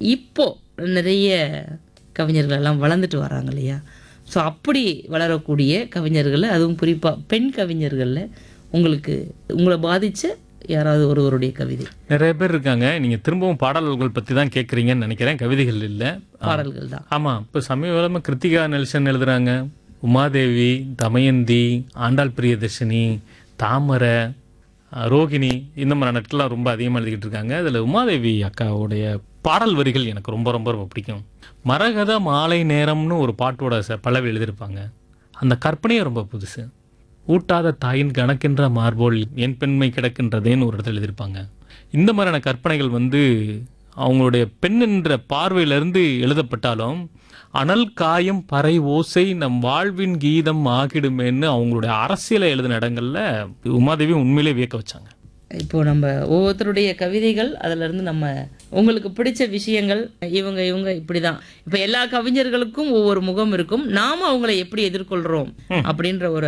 இப்போ நிறைய கவிஞர்கள் எல்லாம் வளர்ந்துட்டு வராங்க இல்லையா ஸோ அப்படி வளரக்கூடிய கவிஞர்கள் அதுவும் குறிப்பாக பெண் கவிஞர்களில் உங்களுக்கு உங்களை பாதிச்ச யாராவது ஒருவருடைய கவிதை நிறைய பேர் இருக்காங்க நீங்க திரும்பவும் பாடல்கள் பத்தி தான் கேட்குறீங்கன்னு நினைக்கிறேன் கவிதைகள் இல்லை பாடல்கள் தான் ஆமா இப்போ சமீபகாலமாக கிருத்திகா நெல்சன் எழுதுறாங்க உமாதேவி தமயந்தி ஆண்டாள் பிரியதர்ஷினி தாமரை அஹ், ரோகிணி இந்த மாதிரி நாட்கள்லாம் ரொம்ப அதிகமாக எழுதிக்கிட்டு இருக்காங்க அதில் உமாதேவி அக்காவுடைய பாடல் வரிகள் எனக்கு ரொம்ப ரொம்ப ரொம்ப பிடிக்கும் மரகத மாலை நேரம்னு ஒரு பாட்டோட ச பல்லவி எழுதியிருப்பாங்க அந்த கற்பனையே ரொம்ப புதுசு ஊட்டாத தாயின் கணக்கின்ற மார்போல் என் பெண்மை கிடக்கின்றதேன்னு ஒரு இடத்துல எழுதியிருப்பாங்க இந்த மாதிரியான கற்பனைகள் வந்து அவங்களுடைய பெண் என்ற பார்வையிலிருந்து எழுதப்பட்டாலும் அனல் காயம் பறை ஓசை நம் வாழ்வின் கீதம் ஆகிடுமேன்னு அவங்களுடைய அரசியலை எழுதின இடங்கள்ல உமாதேவி உண்மையிலே வியக்க வச்சாங்க இப்போ நம்ம ஒவ்வொருத்தருடைய கவிதைகள் அதுல இருந்து நம்ம உங்களுக்கு பிடிச்ச விஷயங்கள் இவங்க இவங்க இப்படிதான் இப்போ எல்லா கவிஞர்களுக்கும் ஒவ்வொரு முகம் இருக்கும் நாம அவங்களை எப்படி எதிர்கொள்றோம் அப்படின்ற ஒரு